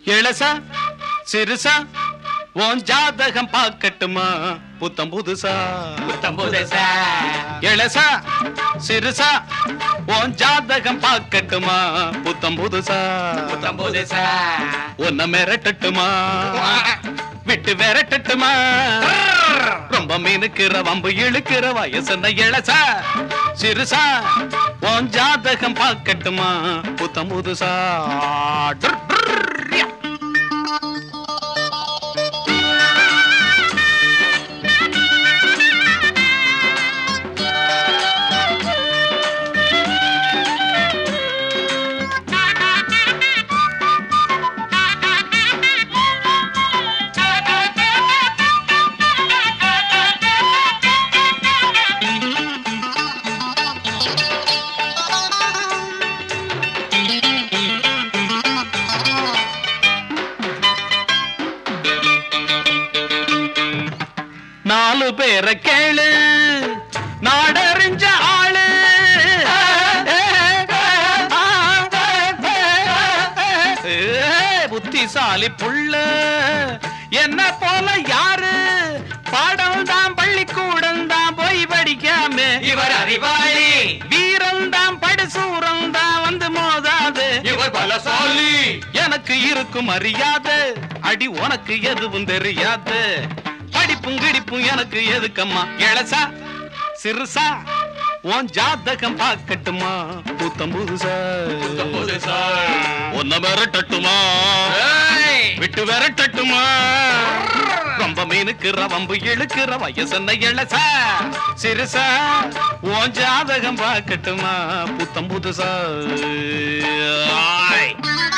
இளசா சிறுசா உன் ஜாதகம் பார்க்கட்டுமா புத்தம் புதுசா புத்தம் புதுசா இளசா சிறுசா உன் ஜாதகம் பார்க்கட்டுமா புத்தம் புதுசா புத்தம் புதுசா உன்னை மிரட்டட்டுமா விட்டு விரட்டட்டுமா ரொம்ப மீனுக்கிற வம்பு இழுக்கிற வயசுன இளசா சிறுசா உன் ஜாதகம் பார்க்கட்டுமா புத்தம் புதுசா டுர், டுர், யா. நாலு பேரை கேளு நாடறிஞ்ச ஆளு ஏய், புத்திசாலி புள்ள என்ன போல யாரு பாடம் தான் பள்ளிக்கூடம் தான் போய் படிக்காம இவர் அறிவாளி வீரம் தான் படுசூரம் தான் வந்து மோதாது இவர் பலசாலி எனக்கு இருக்கும் அறியாத அடி உனக்கு எதுவும் தெரியாது படிப்பும் கிடிப்பும் எனக்கு எதுக்கம்மா இளசா சிறுசா உன் ஜாதகம் பார்க்கட்டுமா புத்தம் புதுசா புத்தம் புதுசா உன்னை விரட்டட்டுமா ஏய்! விட்டு விரட்டட்டுமா ரொம்ப மீனுக்குற வம்பு இழுக்கிற வயசென்ன இளசா சிறுசா உன் ஜாதகம் பார்க்கட்டுமா புத்தம் புதுசா ஆய்.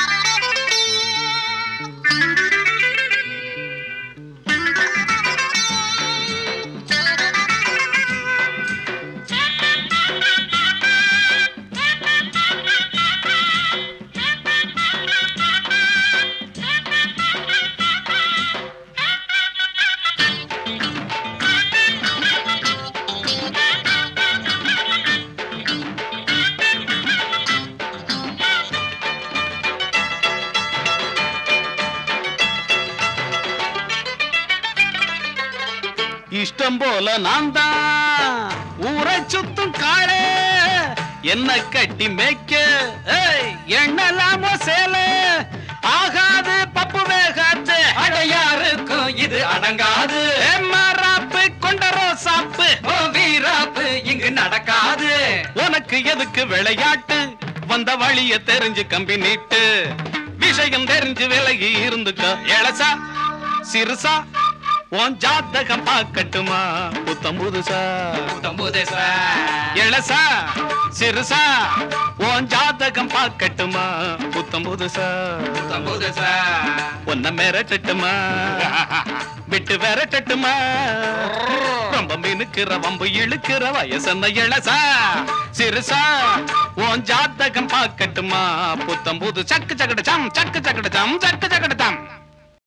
இஷ்டம் போல நான் தான் ஊரை சுத்தும் காளே என்ன கட்டி மேய்க்க ஏய், எண்ணலாமோ சேல ஆகாது பப்பு வேகாது அடையாருக்கும் இது அடங்காது மாறாப்பு கொண்டரோ சாப்பு ஓ வீராப்பு இங்கு நடக்காது உனக்கு எதுக்கு விளையாட்டு வந்த வழிய தெரிஞ்சு கம்பி நீட்டு விஷயம் தெரிஞ்சு விலகி இருந்துக்க எழசா சிறுசா உன் ஜாத்தகம் பார்க்கட்டுமா புத்தம் புதுசா புத்தம் புதுசா எழசா சிறுசா உன் ஜாதகம் பார்க்கட்டுமா புத்தம் புதுசா புத்தம் புதுசா உன்னை மிரட்டட்டுமா விட்டு விரட்டட்டுமா ரொம்ப மினுக்கிற வம்பு இழுக்கிற வயசென்ன இளசா சிறுசா உன் ஜாதகம் பார்க்கட்டுமா புத்தம் புது சக்கு சக்கட சம் சக்கு சக்கட சம் சக்கு சக்கட சம்